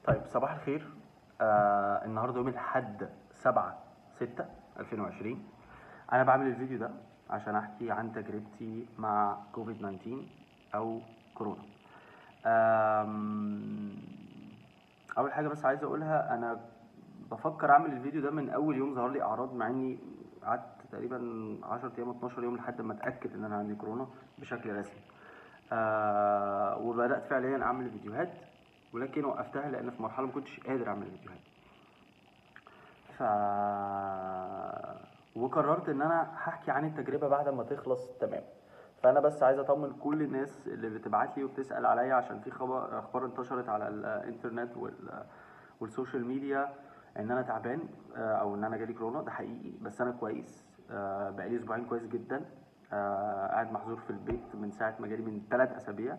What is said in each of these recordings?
طيب صباح الخير آه النهارده يوم الاحد 7 6 2020 انا بعمل الفيديو ده عشان احكي عن تجربتي مع كوفيد 19 او كورونا آم، اول حاجه بس عايز اقولها انا بفكر اعمل الفيديو ده من اول يوم ظهر لي اعراض مع اني قعدت تقريبا 10 ايام 12 يوم لحد ما اتاكد ان انا عندي كورونا بشكل رسمي آه وبدات فعليا اعمل فيديوهات ولكن وقفتها لان في مرحله ما كنتش قادر اعمل فيديوهات ف وقررت ان انا هحكي عن التجربه بعد ما تخلص تمام فانا بس عايز اطمن كل الناس اللي بتبعت لي وبتسال عليا عشان في خبر اخبار انتشرت على الانترنت وال والسوشيال ميديا ان انا تعبان آه، او ان انا جالي كورونا ده حقيقي بس انا كويس آه، بقالي اسبوعين كويس جدا آه، قاعد محظور في البيت من ساعه ما جالي من ثلاث اسابيع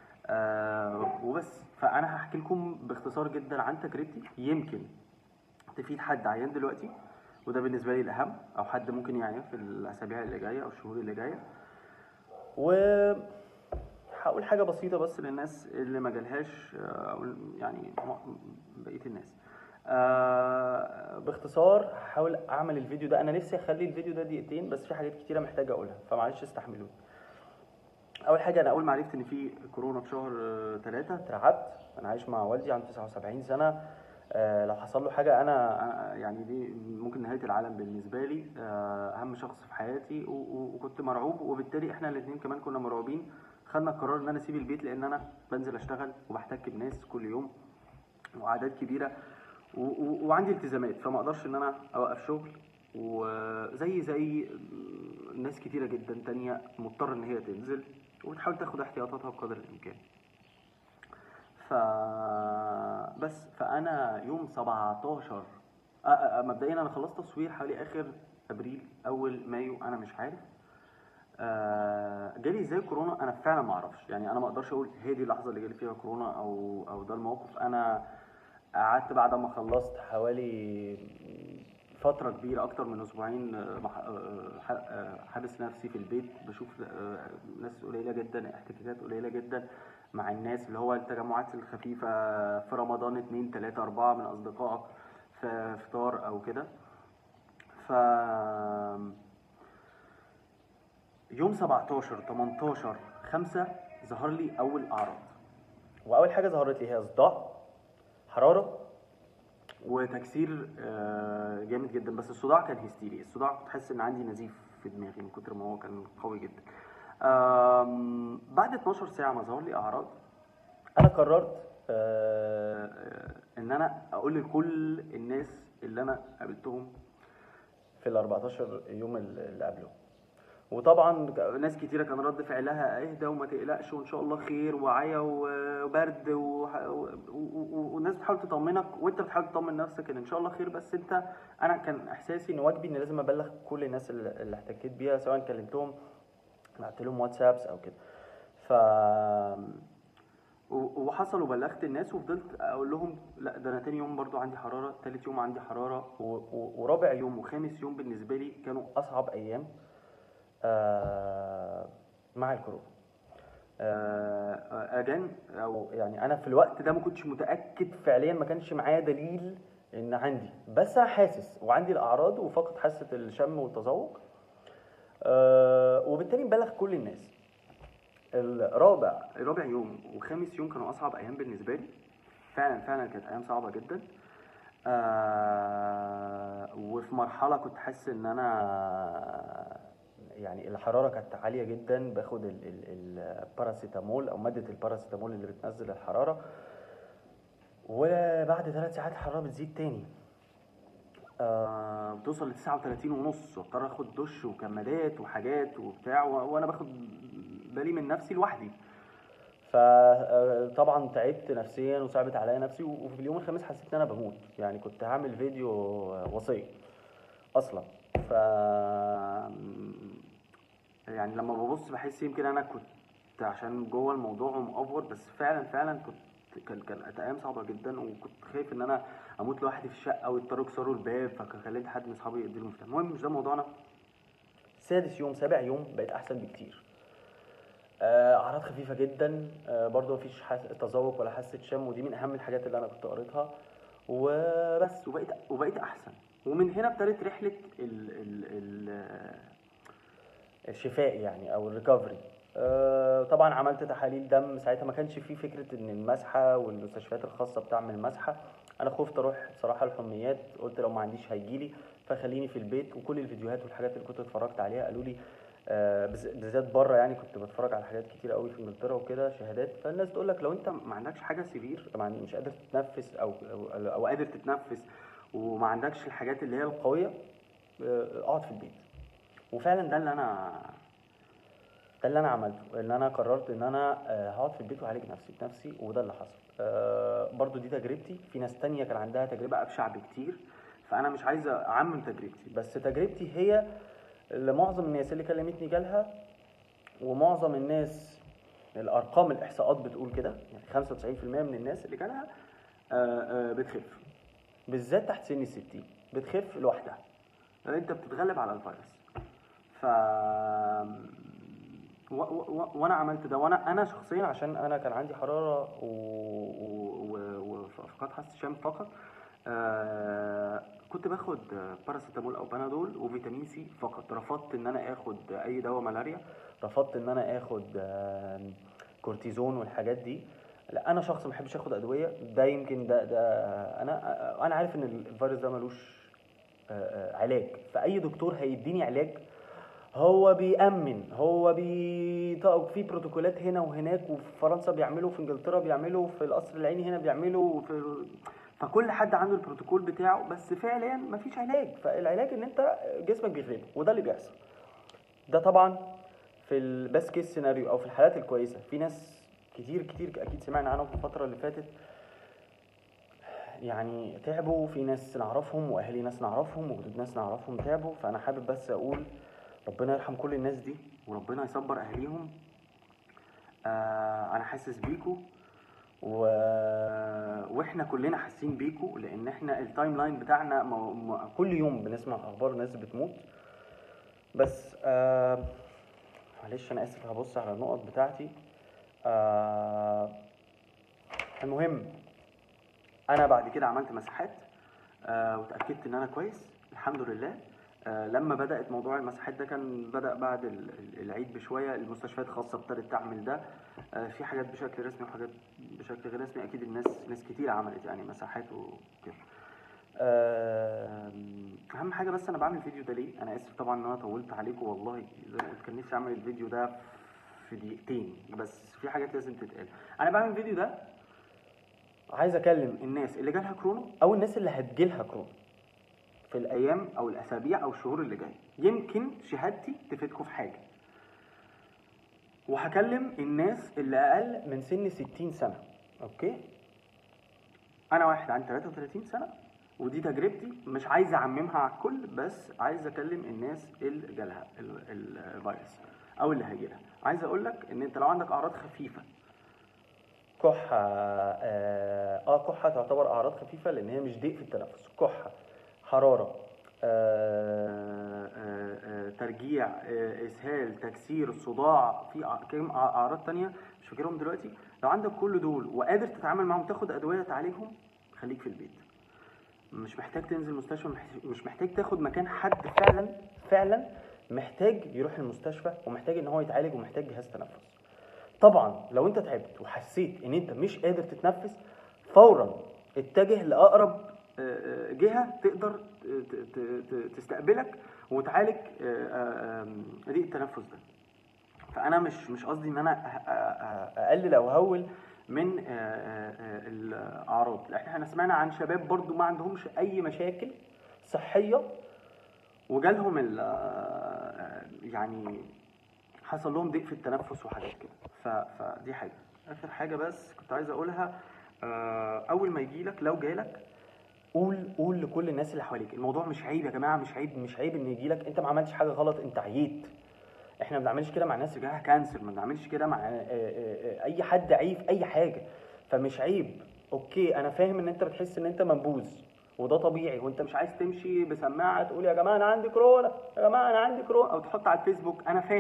آه، وبس فانا هحكي لكم باختصار جدا عن تجربتي يمكن تفيد حد عيان دلوقتي وده بالنسبه لي الاهم او حد ممكن يعيا في الاسابيع اللي جايه او الشهور اللي جايه و هقول حاجه بسيطه بس للناس اللي ما جالهاش آه، او يعني م- بقيه الناس آه باختصار هحاول اعمل الفيديو ده انا نفسي اخلي الفيديو ده دقيقتين بس في حاجات كتيره محتاج اقولها فمعلش استحملوني اول حاجه انا اول ما عرفت ان في كورونا في شهر ثلاثة اترعبت انا عايش مع والدي عنده 79 سنه آه لو حصل له حاجه انا أنا- يعني دي ممكن نهايه العالم بالنسبه لي آه اهم شخص في حياتي و- و- وكنت مرعوب وبالتالي احنا الاثنين كمان كنا مرعوبين خدنا القرار ان انا اسيب البيت لان انا بنزل اشتغل وبحتك بناس كل يوم واعداد كبيره و- و- وعندي التزامات فما اقدرش ان انا اوقف شغل وزي زي ناس كتيره جدا تانية مضطره ان هي تنزل وبتحاول تاخد احتياطاتها بقدر الامكان ف بس فانا يوم 17 آه، آه، آه، مبدئيا انا خلصت تصوير حوالي اخر ابريل اول مايو انا مش عارف آه، جالي ازاي كورونا انا فعلا ما اعرفش يعني انا ما اقدرش اقول هي دي اللحظه اللي جالي فيها كورونا او او ده الموقف انا قعدت بعد ما خلصت حوالي فتره كبيره اكتر من اسبوعين آه، مح- آه، ح- آه، حابس نفسي في البيت بشوف آه، ناس قليله جدا احتكاكات قليله جدا مع الناس اللي هو التجمعات الخفيفه في رمضان اتنين تلاته اربعه من اصدقائك في فطار او كده ف يوم 17 18 5 ظهر لي اول اعراض واول حاجه ظهرت لي هي صداع حراره وتكسير آه، جامد جدا بس الصداع كان هستيري الصداع كنت حاسس ان عندي نزيف في دماغي من كتر ما هو كان قوي جدا آم، بعد 12 ساعه ما ظهر لي اعراض انا قررت آه، آه، ان انا اقول لكل الناس اللي انا قابلتهم في ال 14 يوم اللي قبله وطبعا ناس كتيره كان رد فعلها اهدى وما تقلقش وان شاء الله خير وعيا وبرد وح- و- و- و- والناس بتحاول تطمنك وانت بتحاول تطمن نفسك ان ان شاء الله خير بس انت انا كان احساسي ان واجبي ان لازم ابلغ كل الناس اللي اللي احتكيت بيها سواء كلمتهم بعت لهم واتسابس او كده ف و- وحصل وبلغت الناس وفضلت اقول لهم لا ده انا تاني يوم برضو عندي حراره تالت يوم عندي حراره و- و- ورابع يوم وخامس يوم بالنسبه لي كانوا اصعب ايام آه، مع الكورونا آه، اجان او يعني انا في الوقت ده ما كنتش متاكد فعليا ما كانش معايا دليل ان عندي بس انا حاسس وعندي الاعراض وفقد حاسه الشم والتذوق آه، وبالتالي مبلغ كل الناس الرابع رابع يوم وخامس يوم كانوا اصعب ايام بالنسبه لي فعلا فعلا كانت ايام صعبه جدا آه وفي مرحله كنت حاسس ان انا يعني الحراره كانت عاليه جدا باخد ال- ال- الباراسيتامول او ماده الباراسيتامول اللي بتنزل الحراره وبعد ثلاث ساعات الحراره بتزيد تاني آه بتوصل ل 39 ونص واضطر اخد دش وكمادات وحاجات وبتاع و- وانا باخد بالي من نفسي لوحدي فطبعا تعبت نفسيا وصعبت عليا نفسي وفي اليوم الخامس حسيت ان انا بموت يعني كنت هعمل فيديو وصيه اصلا ف يعني لما ببص بحس يمكن انا كنت عشان جوه الموضوع ومأفور بس فعلا فعلا كنت كان كانت ايام صعبه جدا وكنت خايف ان انا اموت لوحدي في الشقه ويضطروا يكسروا الباب فخليت حد من اصحابي يديله المفتاح المهم مش ده موضوعنا سادس يوم سابع يوم بقيت احسن بكتير آه، اعراض خفيفه جدا آه، برضو مفيش حس- تذوق ولا حاسه شم ودي من اهم الحاجات اللي انا كنت قريتها وبس وبقيت وبقيت احسن ومن هنا ابتدت رحله ال ال ال الشفاء يعني او الريكفري طبعا عملت تحاليل دم ساعتها ما كانش في فكره ان المسحه والمستشفيات الخاصه بتعمل مسحه انا خفت اروح بصراحه الحميات قلت لو ما عنديش هيجيلي فخليني في البيت وكل الفيديوهات والحاجات اللي كنت اتفرجت عليها قالوا لي آه، بز- بالذات بره يعني كنت بتفرج على حاجات كتير قوي في انجلترا وكده شهادات فالناس تقول لك لو انت ما عندكش حاجه سيفير ما عند- مش قادر تتنفس او او, أو قادر تتنفس وما عندكش الحاجات اللي هي القويه آه، اقعد في البيت وفعلا ده اللي انا ده اللي انا عملته ان انا قررت ان انا آه، هقعد في البيت واعالج نفسي بنفسي وده اللي حصل آه، برضو دي تجربتي في ناس تانية كان عندها تجربة ابشع بكتير فانا مش عايز اعمم تجربتي بس تجربتي هي اللي معظم الناس اللي كلمتني جالها ومعظم الناس الارقام الاحصاءات بتقول كده يعني 95% من الناس اللي جالها آه، آه، بتخف بالذات تحت سن الستين بتخف لوحدها انت بتتغلب على الفيروس ف و... و... وانا عملت ده وانا انا شخصيا عشان انا كان عندي حراره و... و... و... وفقدان حاسه الشم فقط آه... كنت باخد باراسيتامول او بنادول وفيتامين سي فقط رفضت ان انا اخد اي دواء ملاريا رفضت ان انا اخد آه... كورتيزون والحاجات دي لا انا شخص ما بحبش اخد ادويه ده يمكن ده ده انا انا عارف ان الفيروس ده ملوش آه، آه، علاج فاي دكتور هيديني علاج هو بيأمن هو بي طيب في بروتوكولات هنا وهناك وفي فرنسا بيعملوا في انجلترا بيعملوا في القصر العيني هنا بيعملوا في فكل حد عنده البروتوكول بتاعه بس فعليا مفيش علاج فالعلاج ان انت جسمك بيغلبه وده اللي بيحصل ده طبعا في الباست كيس سيناريو او في الحالات الكويسه في ناس كتير كتير اكيد سمعنا عنهم في الفتره اللي فاتت يعني تعبوا في ناس نعرفهم واهالي ناس نعرفهم وجدود ناس نعرفهم تعبوا فانا حابب بس اقول ربنا يرحم كل الناس دي وربنا يصبر اهاليهم آه انا حاسس بيكوا و... واحنا كلنا حاسين بيكوا لان احنا التايم لاين بتاعنا مو... مو... كل يوم بنسمع اخبار ناس بتموت بس آه معلش انا اسف هبص على النقط بتاعتي آه المهم انا بعد كده عملت مساحات آه وتاكدت ان انا كويس الحمد لله آه لما بدات موضوع المساحات ده كان بدا بعد ال- ال- العيد بشويه المستشفيات الخاصه ابتدت تعمل ده آه في حاجات بشكل رسمي وحاجات بشكل غير رسمي اكيد الناس ناس كتير عملت يعني مساحات وكده آه، اهم حاجه بس انا بعمل الفيديو ده ليه انا اسف طبعا ان انا طولت عليكم والله زي ما قلت كان نفسي اعمل الفيديو ده في دقيقتين بس في حاجات لازم تتقال انا بعمل الفيديو ده عايز اكلم الناس اللي جالها كورونا او الناس اللي هتجيلها كورونا في الايام او الاسابيع او الشهور اللي جايه يمكن شهادتي تفيدكم في حاجه وهكلم الناس اللي اقل من سن 60 سنه اوكي انا واحد عندي 33 سنه ودي تجربتي مش عايز اعممها على الكل بس عايز اكلم الناس اللي جالها ال- ال- الفيروس او اللي هيجيلها عايز اقول لك ان انت لو عندك اعراض خفيفه كحة اه آه، كحة تعتبر أعراض خفيفة لأن هي مش ضيق في التنفس كحة حرارة آه، آه، آه، ترجيع آه، إسهال تكسير صداع في أع- كم أع- أعراض تانية مش فاكرهم دلوقتي لو عندك كل دول وقادر تتعامل معاهم تاخد أدوية تعالجهم خليك في البيت مش محتاج تنزل مستشفى مح- مش محتاج تاخد مكان حد فعلا فعلا محتاج يروح المستشفى ومحتاج ان هو يتعالج ومحتاج جهاز تنفس طبعا لو انت تعبت وحسيت ان انت مش قادر تتنفس فورا اتجه لاقرب آه، آه، جهه تقدر ت- ت- ت- تستقبلك وتعالج آه، آه، آم، ضيق التنفس ده فانا مش مش قصدي ان انا أ- أ- اقلل او اهول من آه، آه، آه، الاعراض احنا سمعنا عن شباب برضو ما عندهمش اي مشاكل صحيه وجالهم ال آه، يعني حصل لهم ضيق في التنفس وحاجات كده ف- فدي حاجه اخر حاجه بس كنت عايز اقولها آه، اول ما يجيلك لو جالك قول قول لكل الناس اللي حواليك الموضوع مش عيب يا جماعه مش عيب مش عيب ان يجيلك انت ما عملتش حاجه غلط انت عييت احنا ما بنعملش كده مع الناس اللي جالها كانسر ما بنعملش كده مع آه، آه، آه، اي حد عيب في اي حاجه فمش عيب اوكي انا فاهم ان انت بتحس ان انت منبوذ وده طبيعي وانت مش عايز تمشي بسماعه تقول يا جماعه انا عندي كورونا يا جماعه انا عندي كورونا او تحط على الفيسبوك انا فاهم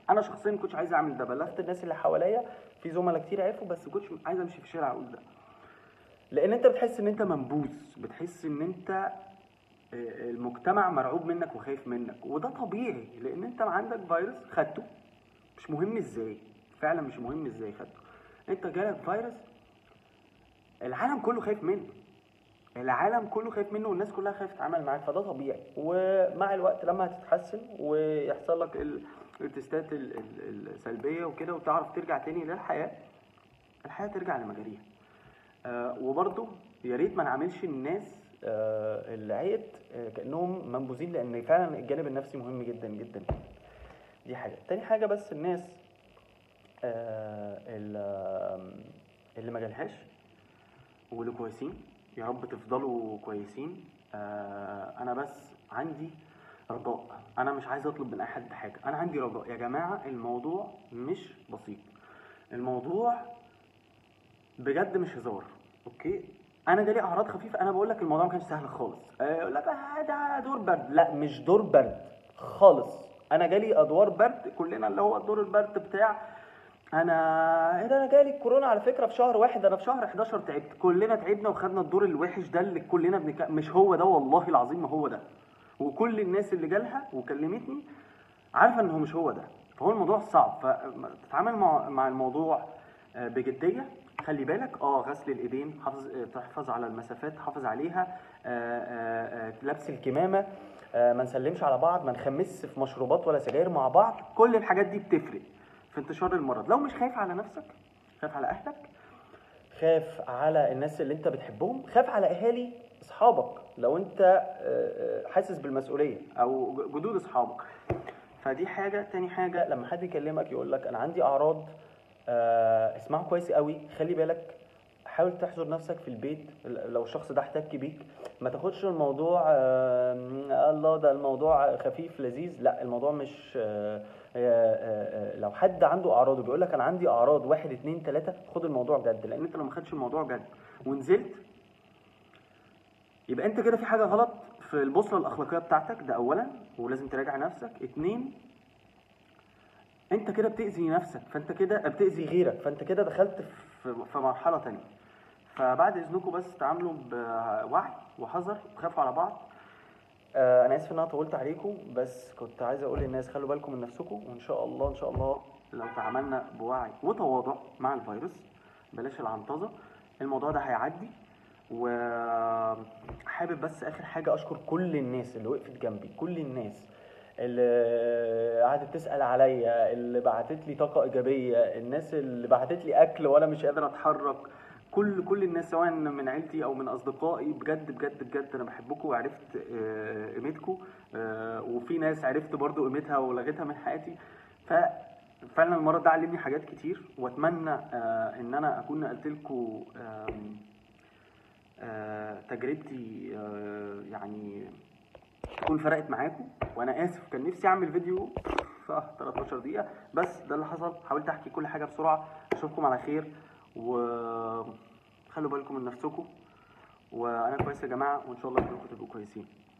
انا شخصيا ما كنتش عايز اعمل ده بلغت الناس اللي حواليا في زملاء كتير عرفوا بس ما كنتش عايز امشي في الشارع اقول ده لان انت بتحس ان انت منبوذ بتحس ان انت آه، المجتمع مرعوب منك وخايف منك وده طبيعي لان انت عندك فيروس خدته مش مهم ازاي فعلا مش مهم ازاي خدته انت جالك فيروس العالم كله خايف منه العالم كله خايف منه والناس كلها خايفه تتعامل معاك فده طبيعي ومع الوقت لما هتتحسن ويحصل لك ال- التستات ال- ال- السلبيه وكده وتعرف ترجع تاني للحياه الحياه ترجع لمجاريها آه وبرضه يا ريت ما نعاملش الناس آه اللي عيت آه كانهم منبوذين لان فعلا الجانب النفسي مهم جدا جدا دي حاجه تاني حاجه بس الناس آه اللي, اللي ما جالهاش واللي كويسين يا رب تفضلوا كويسين آه انا بس عندي رجاء انا مش عايز اطلب من اي حد حاجه انا عندي رجاء يا جماعه الموضوع مش بسيط الموضوع بجد مش هزار اوكي انا جالي اعراض خفيفه انا بقول لك الموضوع ما كانش سهل خالص آه، يقول لك آه، ده دور برد لا مش دور برد خالص انا جالي ادوار برد كلنا اللي هو الدور البرد بتاع انا ايه ده انا جالي الكورونا على فكره في شهر واحد انا في شهر 11 تعبت كلنا تعبنا وخدنا الدور الوحش ده اللي كلنا بنك... مش هو ده والله العظيم ما هو ده وكل الناس اللي جالها وكلمتني عارفه ان هو مش هو ده فهو الموضوع صعب فتتعامل مع مع الموضوع آه، بجديه خلي بالك اه غسل الايدين حافظ آه، تحفظ على المسافات حافظ عليها آه، آه، آه، لبس الكمامه آه، ما نسلمش على بعض ما نخمس في مشروبات ولا سجاير مع بعض كل الحاجات دي بتفرق في انتشار المرض لو مش خايف على نفسك خايف على اهلك خاف على الناس اللي انت بتحبهم خاف على اهالي اصحابك لو انت آه، آه، حاسس بالمسؤوليه او ج- جدود اصحابك فدي حاجه تاني حاجه لما حد يكلمك يقول لك انا عندي اعراض آه، اسمعه كويس قوي خلي بالك حاول تحذر نفسك في البيت لو الشخص ده احتك بيك ما تاخدش الموضوع آه، الله ده الموضوع خفيف لذيذ لا الموضوع مش آه، آه، آه، آه، لو حد عنده اعراض وبيقول لك انا عندي اعراض واحد اتنين تلاته خد الموضوع جد لان انت لو ما خدتش الموضوع جد ونزلت يبقى انت كده في حاجه غلط في البوصله الاخلاقيه بتاعتك ده اولا ولازم تراجع نفسك اتنين انت كده بتاذي نفسك فانت كده بتاذي غيرك فانت كده دخلت في في مرحله تانية فبعد اذنكم بس تعاملوا بوعي وحذر وخافوا على بعض آه انا اسف ان انا طولت عليكم بس كنت عايز اقول للناس خلوا بالكم من نفسكم وان شاء الله ان شاء الله لو تعاملنا بوعي وتواضع مع الفيروس بلاش العنطزه الموضوع ده هيعدي وحابب بس اخر حاجه اشكر كل الناس اللي وقفت جنبي كل الناس اللي قعدت تسال عليا اللي بعتت لي طاقه ايجابيه الناس اللي بعتت لي اكل وانا مش قادر اتحرك كل كل الناس سواء من عيلتي او من اصدقائي بجد بجد بجد انا بحبكم وعرفت آه، قيمتكم آه، وفي ناس عرفت برضو قيمتها ولغيتها من حياتي ففعلا المرض ده علمني حاجات كتير واتمنى آه، ان انا اكون نقلت لكم تجربتي آه، يعني تكون فرقت معاكم وانا اسف كان نفسي اعمل فيديو في 13 دقيقه بس ده اللي حصل حاولت احكي كل حاجه بسرعه اشوفكم على خير وخلوا بالكم من نفسكم وانا كويس يا جماعه وان شاء الله كلكم تبقوا كويسين